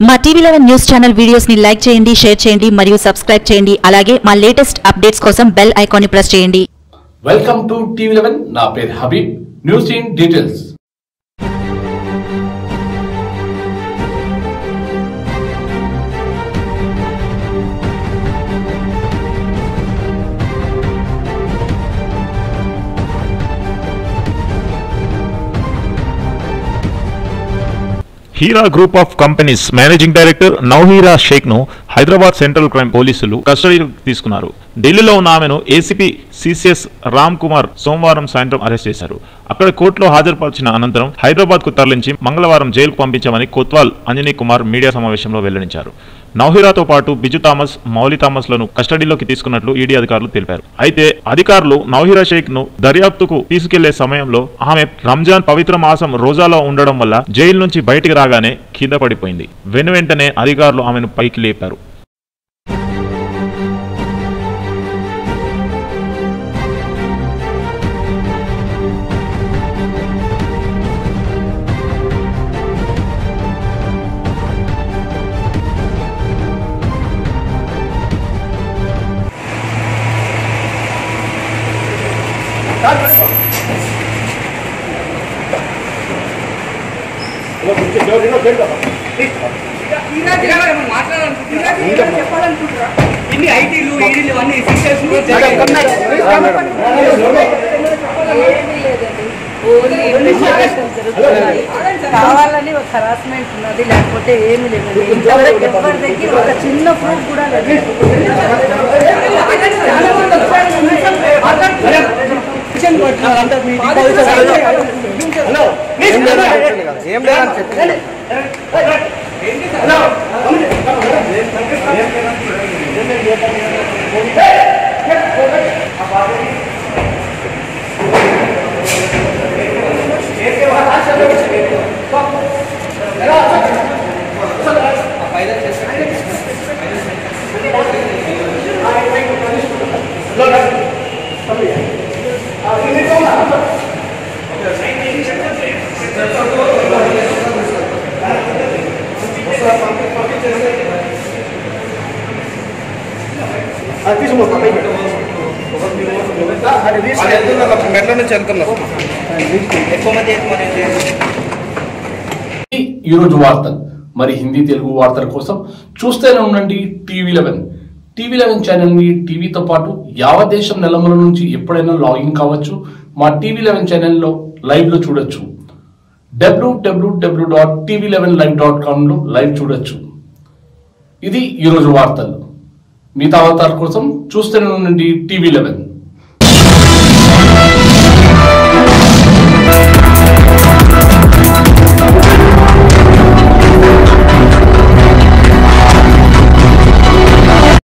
మా TV eleven news channel videos ని like చేయండి షేర్ చేయండి మరియు సబ్స్క్రైబ్ చేయండి అలాగే మా లేటెస్ట్ అప్డేట్స్ కోసం బెల్ ఐకాన్ ని ప్రెస్ చేయండి వెల్కమ్ టు టీవీ లెవెన్ నా పేరు Habib news in details Heera group of companies managing director Nowhera Shaikh ను హైదరాబాద్ సెంట్రల్ క్రైమ్ పోలీసులు కస్టడీలోకి తీసుకున్నారు ఢిల్లీలో ఉన్న ఆమెను ఏసీపీ సిసిఎస్ రామ్ కుమార్ సోమవారం సాయంత్రం అరెస్ట్ చేశారు అక్కడ కోర్టులో హాజరుపరిచిన అనంతరం హైదరాబాద్ కు తరలించి మంగళవారం జైలుకు పంపించామని కొత్వాల్ అంజనీ కుమార్ మీడియా సమావేశంలో వెల్లడించారు నౌహీరాతో పాటు బిజు థామస్ మౌలి థామస్ లను కస్టడీలోకి తీసుకున్నట్లు ఈడీ అధికారులు తెలిపారు అయితే అధికారులు నౌహీరా షేక్ ను దర్యాప్తుకు తీసుకెళ్లే సమయంలో ఆమె రంజాన్ పవిత్ర మాసం రోజాలో ఉండడం వల్ల జైలు నుంచి బయటికి రాగానే కింద పడిపోయింది వెను వెంటనే అధికారులు ఆమెను పైకి లేపారు ఇన్ని ఐటీలు ఈడీలు అన్ని సీసెస్ ఓన్లీ ఇన్వెస్టిగేషన్ జరుగుతున్నాయి కావాలని ఒక హరాస్మెంట్ ఉన్నది లేకపోతే ఏమి లేదు ఇంతవరకు ఎవరి దగ్గర ఒక చిన్న ప్రూఫ్ కూడా లేదు ఏం లేదని చెప్పి మెట్ల నుంచి వెళ్తున్నారు ఎక్కువ మంది ఎక్కువ మంది ఇది ఈరోజు వార్తలు మరి హిందీ తెలుగు వార్తల కోసం చూస్తూనే ఉండండి TV eleven TV eleven channel ని టీవీతో పాటు యావత్ దేశం నెలమల నుంచి ఎప్పుడైనా లాగిన్ కావచ్చు మా టీవీ లెవెన్ ఛానల్లో లైవ్ లో చూడొచ్చు WWW dot TV eleven live dot com లో లైవ్ చూడొచ్చు ఇది ఈరోజు వార్తలు మిగతా వార్తల కోసం చూస్తూనే ఉండండి టీవీ లెవెన్